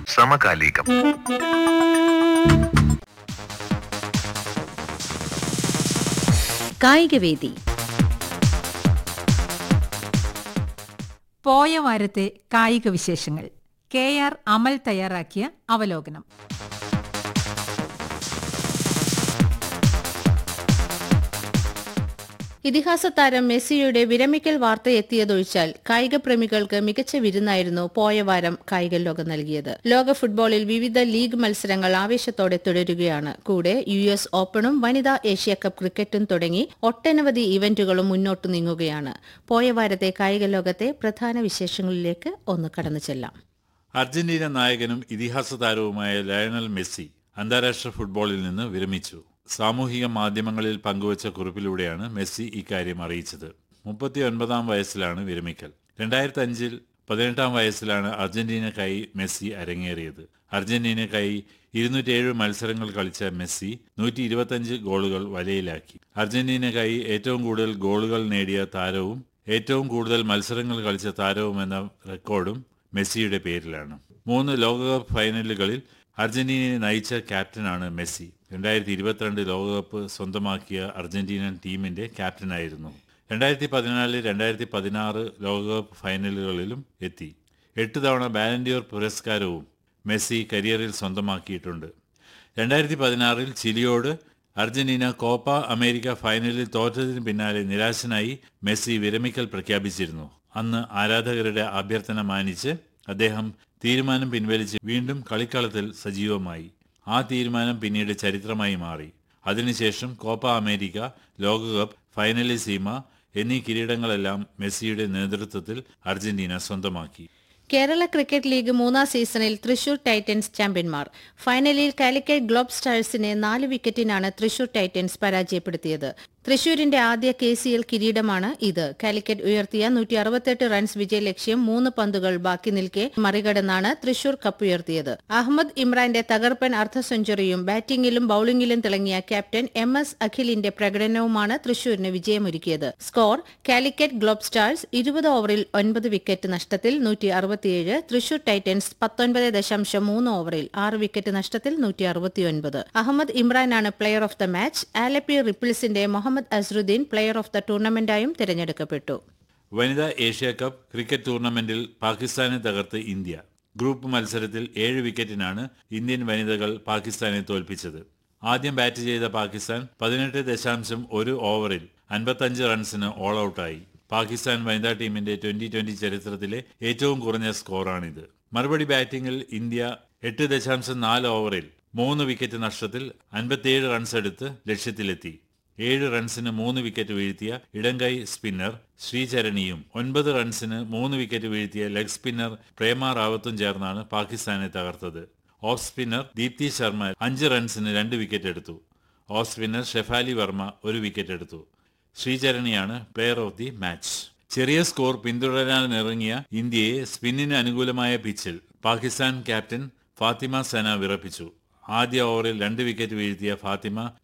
സമകാലികം കായികവേദി പോയ വാരത്തെ കായിക വിശേഷങ്ങൾ കെ ആർ അമൽ തയ്യാറാക്കിയ അവലോകനം ഇതിഹാസ താരം മെസ്സിയുടെ വിരമിക്കൽ വാർത്ത എത്തിയതൊഴിച്ചാൽ കായിക പ്രേമികൾക്ക് മികച്ച വിരുന്നായിരുന്നു പോയ വാരം കായിക ലോകം നൽകിയത് ലോക ഫുട്ബോളിൽ വിവിധ ലീഗ് മത്സരങ്ങൾ ആവേശത്തോടെ തുടരുകയാണ് കൂടെ യു എസ് ഓപ്പണും വനിതാ ഏഷ്യ കപ്പ് ക്രിക്കറ്റും തുടങ്ങി ഒട്ടനവധി ഇവന്റുകളും മുന്നോട്ടു നീങ്ങുകയാണ് പോയ വാരത്തെ കായിക ലോകത്തെ പ്രധാന വിശേഷങ്ങളിലേക്ക് ഒന്ന് കടന്നു ചെല്ലാം അർജന്റീന നായകനും ഇതിഹാസ താരവുമായ ലയണൽ മെസ്സി അന്താരാഷ്ട്ര ഫുട്ബോളിൽ നിന്ന് വിരമിച്ചു സാമൂഹിക മാധ്യമങ്ങളിൽ പങ്കുവച്ച കുറിപ്പിലൂടെയാണ് മെസ്സി ഇക്കാര്യം അറിയിച്ചത് മുപ്പത്തിയൊൻപതാം വയസ്സിലാണ് വിരമിക്കൽ രണ്ടായിരത്തി അഞ്ചിൽ പതിനെട്ടാം വയസ്സിലാണ് അർജന്റീനക്കായി മെസ്സി അരങ്ങേറിയത് അർജന്റീനക്കായി ഇരുന്നൂറ്റിയേഴ് മത്സരങ്ങൾ കളിച്ച മെസ്സി നൂറ്റി ഇരുപത്തഞ്ച് ഗോളുകൾ വലയിലാക്കി അർജന്റീനക്കായി ഏറ്റവും കൂടുതൽ ഗോളുകൾ നേടിയ താരവും ഏറ്റവും കൂടുതൽ മത്സരങ്ങൾ കളിച്ച താരവുമെന്ന റെക്കോർഡും മെസ്സിയുടെ പേരിലാണ് മൂന്ന് ലോകകപ്പ് ഫൈനലുകളിൽ അർജന്റീനയെ നയിച്ച ക്യാപ്റ്റനാണ് മെസ്സി രണ്ടായിരത്തി ഇരുപത്തിരണ്ട് ലോകകപ്പ് സ്വന്തമാക്കിയ അർജന്റീനൻ ടീമിന്റെ ക്യാപ്റ്റനായിരുന്നു രണ്ടായിരത്തി പതിനാല് രണ്ടായിരത്തി പതിനാറ് ലോകകപ്പ് ഫൈനലുകളിലും എത്തി എട്ട് തവണ ബാലൻഡിയോർ പുരസ്കാരവും മെസ്സി കരിയറിൽ സ്വന്തമാക്കിയിട്ടുണ്ട് രണ്ടായിരത്തി പതിനാറിൽ ചിലിയോട് അർജന്റീന കോപ്പ അമേരിക്ക ഫൈനലിൽ തോറ്റതിന് പിന്നാലെ നിരാശനായി മെസ്സി വിരമിക്കൽ പ്രഖ്യാപിച്ചിരുന്നു അന്ന് ആരാധകരുടെ അഭ്യർത്ഥന മാനിച്ച് അദ്ദേഹം തീരുമാനം പിൻവലിച്ച് വീണ്ടും കളിക്കളത്തിൽ സജീവമായി ആ തീരുമാനം പിന്നീട് ചരിത്രമായി മാറി അതിനുശേഷം കോപ്പ അമേരിക്ക ലോകകപ്പ് ഫൈനലിസീമ എന്നീ കിരീടങ്ങളെല്ലാം മെസ്സിയുടെ നേതൃത്വത്തിൽ അർജന്റീന സ്വന്തമാക്കി കേരള ക്രിക്കറ്റ് ലീഗ് മൂന്നാം സീസണിൽ തൃശൂർ ടൈറ്റൻസ് ചാമ്പ്യന്മാർ ഫൈനലിൽ കാലിക്കറ്റ് ഗ്ലോബ് സ്റ്റാഴ്സിനെ നാല് വിക്കറ്റിനാണ് തൃശൂർ ടൈറ്റൻസ് പരാജയപ്പെടുത്തിയത് തൃശൂരിന്റെ ആദ്യ കെ സി എൽ കിരീടമാണ് ഇത് കാലിക്കറ്റ് ഉയർത്തിയ നൂറ്റി അറുപത്തെട്ട് റൺസ് വിജയലക്ഷ്യം മൂന്ന് പന്തുകൾ ബാക്കി നിൽക്കെ മറികടന്നാണ് തൃശൂർ കപ്പ് ഉയർത്തിയത് അഹമ്മദ് ഇമ്രാന്റെ തകർപ്പൻ അർദ്ധ സെഞ്ചുറിയും ബാറ്റിംഗിലും ബൌളിംഗിലും തിളങ്ങിയ ക്യാപ്റ്റൻ എം എസ് അഖിലിന്റെ പ്രകടനവുമാണ് തൃശൂരിന് വിജയമൊരുക്കിയത് സ്കോർ കാലിക്കറ്റ് ഗ്ലോബ് സ്റ്റാർസ് ഇരുപത് ഓവറിൽ ഒൻപത് വിക്കറ്റ് നഷ്ടത്തിൽ നൂറ്റി അറുപത്തിയേഴ് തൃശൂർ ടൈറ്റൻസ് പത്തൊൻപത് ദശാംശം മൂന്ന് ഓവറിൽ ആറ് വിക്കറ്റ് നഷ്ടത്തിൽ നൂറ്റി അറുപത്തിയൊൻപത് അഹമ്മദ് ഇമ്രാനാണ് player of the match Alleppey റിപ്പിൾസിന്റെ Muhammed Azharuddeen player of the ടൂർണമെന്റായും തിരഞ്ഞെടുക്കപ്പെട്ടു വനിതാ ഏഷ്യ കപ്പ് ക്രിക്കറ്റ് ടൂർണമെന്റിൽ പാകിസ്ഥാനെ തകർത്ത് ഇന്ത്യ ഗ്രൂപ്പ് മത്സരത്തിൽ ഏഴ് വിക്കറ്റിനാണ് ഇന്ത്യൻ വനിതകൾ പാകിസ്ഥാനെ തോൽപ്പിച്ചത് ആദ്യം ബാറ്റ് ചെയ്ത പാകിസ്ഥാൻ പതിനെട്ട് ദശാംശം ഒരു ഓവറിൽ അൻപത്തഞ്ച് റൺസിന് ഓൾ ഔട്ടായി പാകിസ്ഥാൻ വനിതാ ടീമിന്റെ ട്വന്റി ട്വന്റി ചരിത്രത്തിലെ ഏറ്റവും കുറഞ്ഞ സ്കോറാണിത് മറുപടി ബാറ്റിംഗിൽ ഇന്ത്യ എട്ട് ദശാംശം നാല് ഓവറിൽ മൂന്ന് വിക്കറ്റ് നഷ്ടത്തിൽ അൻപത്തിയേഴ് റൺസ് എടുത്ത് ലക്ഷ്യത്തിലെത്തി ഏഴ് റൺസിന് മൂന്ന് വിക്കറ്റ് വീഴ്ത്തിയ ഇടംകൈ സ്പിന്നർ ശ്രീചരണിയും ഒൻപത് റൺസിന് മൂന്ന് വിക്കറ്റ് വീഴ്ത്തിയ ലെഗ് സ്പിന്നർ പ്രേമ റാവത്തും ചേർന്നാണ് പാകിസ്ഥാനെ തകർത്തത് ഓഫ് സ്പിന്നർ ദീപ്തി ശർമ്മ അഞ്ച് റൺസിന് രണ്ട് വിക്കറ്റ് എടുത്തു ഓഫ് സ്പിന്നർ ഷെഫാലി വർമ്മ ഒരു വിക്കറ്റ് എടുത്തു ശ്രീചരണിയാണ് പ്ലെയർ ഓഫ് ദി മാച്ച് ചെറിയ സ്കോർ പിന്തുടരാനിറങ്ങിയ ഇന്ത്യയെ സ്പിന്നിന് അനുകൂലമായ പിച്ചിൽ പാകിസ്ഥാൻ ക്യാപ്റ്റൻ ഫാത്തിമ സന വിറപ്പിച്ചു ആദ്യ ഓവറിൽ രണ്ട് വിക്കറ്റ് വീഴ്ത്തിയ ഫാത്തിമ